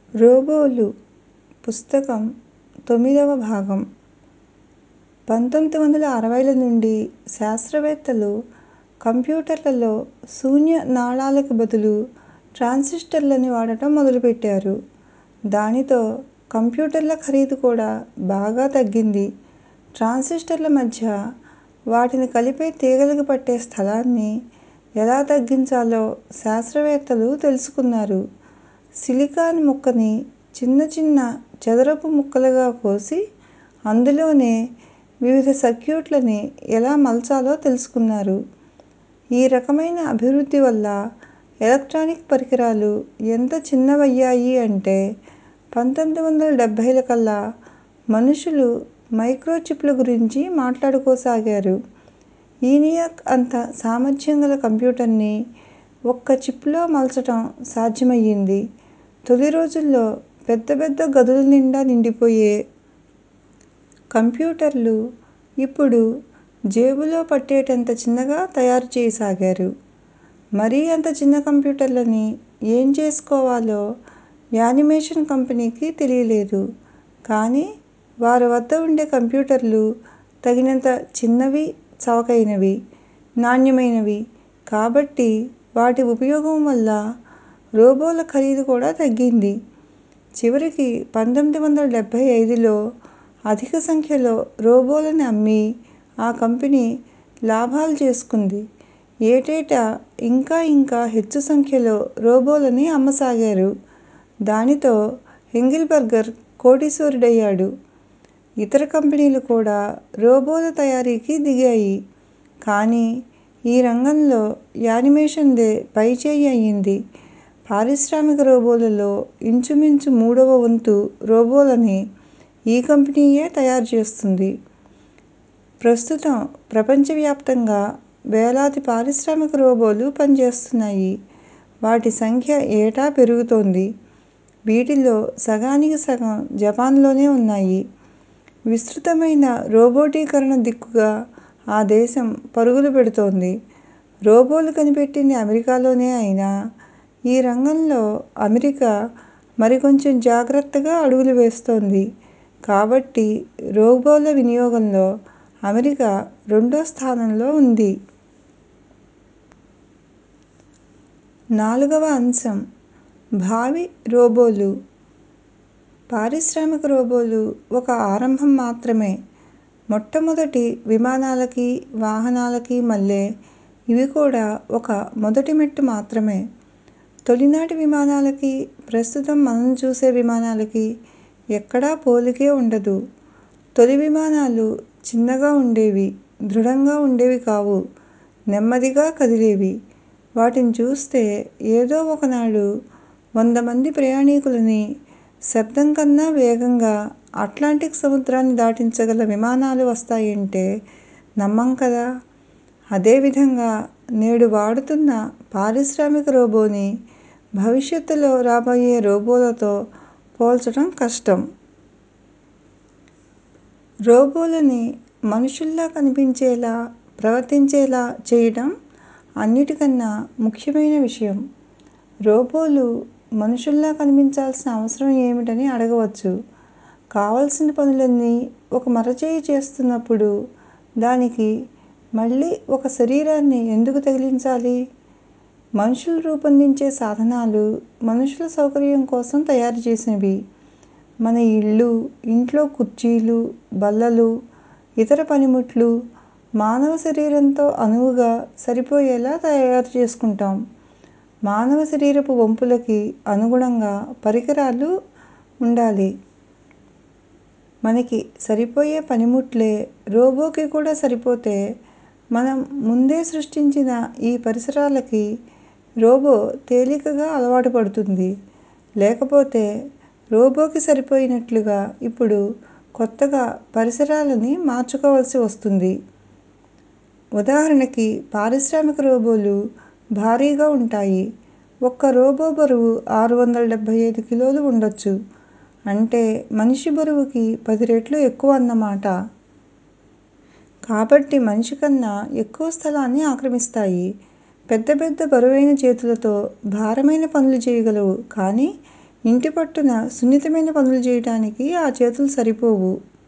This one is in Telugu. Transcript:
రోబోలు పుస్తకం తొమ్మిదవ భాగం పంతొమ్మిది వందల అరవైల నుండి శాస్త్రవేత్తలు కంప్యూటర్లలో శూన్య నాళాలకు బదులు ట్రాన్సిస్టర్లని వాడటం మొదలుపెట్టారు. దానితో కంప్యూటర్ల ఖరీదు కూడా బాగా తగ్గింది. ట్రాన్సిస్టర్ల మధ్య వాటిని కలిపే తీగలకు పట్టే స్థలాన్ని ఎలా తగ్గించాలో శాస్త్రవేత్తలు తెలుసుకున్నారు. సిలికాన్ ముక్కని చిన్న చిన్న చదరపు ముక్కలుగా కోసి అందులోనే వివిధ సర్క్యూట్లని ఎలా మలచాలో తెలుసుకున్నారు. ఈ రకమైన అభివృద్ధి వల్ల ఎలక్ట్రానిక్ పరికరాలు ఎంత చిన్నవయ్యాయి అంటే పంతొమ్మిది వందల డెబ్బైల కల్లా మనుషులు మైక్రోచిప్ ల గురించి మాట్లాడుకోసాగారు. ఈనియాక్ అంత సామర్థ్యం గల కంప్యూటర్ని ఒక్క చిప్ లో మలచటం సాధ్యమయ్యింది. తొలి రోజుల్లో పెద్ద పెద్ద గదుల నిండా నిండిపోయే కంప్యూటర్లు ఇప్పుడు జేబులో పట్టేటంత చిన్నగా తయారు చేయసాగారు. మరీ అంత చిన్న కంప్యూటర్లని ఏం చేసుకోవాలో యానిమేషన్ కంపెనీకి తెలియలేదు. కానీ వారి వద్ద ఉండే కంప్యూటర్లు తగినంత చిన్నవి చవకైనవి, నాణ్యమైనవి కాబట్టి వాటి ఉపయోగం వల్ల రోబోల ఖరీదు కూడా తగ్గింది. చివరికి పంతొమ్మిది వందల డెబ్బై ఐదులో అధిక సంఖ్యలో రోబోలని అమ్మి ఆ కంపెనీ లాభాలు చేసుకుంది. ఏటేటా ఇంకా ఇంకా హెచ్చు సంఖ్యలో రోబోలని అమ్మసాగారు. దానితో ఎంగిల్బర్గర్ కోటీశ్వరుడయ్యాడు. ఇతర కంపెనీలు కూడా రోబోల తయారీకి దిగాయి. కానీ ఈ రంగంలో యానిమేషన్ దే పైచేయి అయింది. పారిశ్రామిక రోబోలలో ఇంచుమించు మూడవ వంతు రోబోలని ఈ కంపెనీయే తయారు చేస్తుంది. ప్రస్తుతం ప్రపంచవ్యాప్తంగా వేలాది పారిశ్రామిక రోబోలు పనిచేస్తున్నాయి. వాటి సంఖ్య ఏటా పెరుగుతోంది. వీటిలో సగానికి సగం జపాన్ లోనే ఉన్నాయి. విస్తృతమైన రోబోటీకరణ దిక్కుగా ఆ దేశం పరుగులు పెడుతోంది. రోబోలు కనిపెట్టింది అమెరికాలోనే అయినా ఈ రంగంలో అమెరికా మరికొంచెం జాగ్రత్తగా అడుగులు వేస్తోంది. కాబట్టి రోబోల వినియోగంలో అమెరికా రెండో స్థానంలో ఉంది. నాలుగవ అంశం భావి రోబోలు పారిశ్రామిక రోబోలు ఒక ఆరంభం మాత్రమే. మొట్టమొదటి విమానాలకి, వాహనాలకి మల్లే ఇవి కూడా ఒక మొదటి మెట్టు మాత్రమే. తొలినాటి విమానాలకి, ప్రస్తుతం మనం చూసే విమానాలకి ఎక్కడా పోలికే ఉండదు. తొలి విమానాలు చిన్నగా ఉండేవి, దృఢంగా ఉండేవి కావు. నెమ్మదిగా కదిలేవి. వాటిని చూస్తే ఏదో ఒకనాడు వంద మంది ప్రయాణీకులని శబ్దం కన్నా వేగంగా అట్లాంటిక్ సముద్రాన్ని దాటించగల విమానాలు వస్తాయంటే నమ్మం కదా! అదే విధంగా నేడు వాడుతున్న పారిశ్రామిక రోబోని భవిష్యత్తులో రాబోయే రోబోలతో పోల్చటం కష్టం. రోబోలని మనుషుల్లా కనిపించేలా, ప్రవర్తించేలా చేయటం అన్నిటికన్నా ముఖ్యమైన విషయం. రోబోలు మనుషుల్లా కనిపించాల్సిన అవసరం ఏమిటని అడగవచ్చు. కావలసిన పనులన్నీ ఒక మరచెయ్యి చేస్తున్నప్పుడు దానికి మళ్ళీ ఒక శరీరాన్ని ఎందుకు తగిలించాలి? మనుషులు రూపొందించే సాధనాలు మనుషుల సౌకర్యం కోసం తయారు చేసినవి. మన ఇళ్ళు, ఇంట్లో కుర్చీలు, బల్లలు, ఇతర పనిముట్లు మానవ శరీరంతో అణువుగా సరిపోయేలా తయారు చేసుకుంటాం. మానవ శరీరపు వంపులకి అనుగుణంగా పరికరాలు ఉండాలి. మనకి సరిపోయే పనిముట్లే రోబోకి కూడా సరిపోతే మనం ముందే సృష్టించిన ఈ పరిసరాలకి రోబో తేలికగా అలవాటు పడుతుంది. లేకపోతే రోబోకి సరిపోయినట్లుగా ఇప్పుడు కొత్తగా పరిసరాలని మార్చుకోవలసి వస్తుంది. ఉదాహరణకి పారిశ్రామిక రోబోలు భారీగా ఉంటాయి. ఒక్క రోబో బరువు ఆరు వందల డెబ్బై ఐదు కిలోలు ఉండొచ్చు. అంటే మనిషి బరువుకి పది రెట్లు ఎక్కువ అన్నమాట. కాబట్టి మనిషి కన్నా ఎక్కువ స్థలాన్ని ఆక్రమిస్తాయి. పెద్ద పెద్ద బరువైన చేతులతో భారమైన పనులు చేయగలవు కానీ ఇంటి పట్టున సున్నితమైన పనులు చేయటానికి ఆ చేతులు సరిపోవు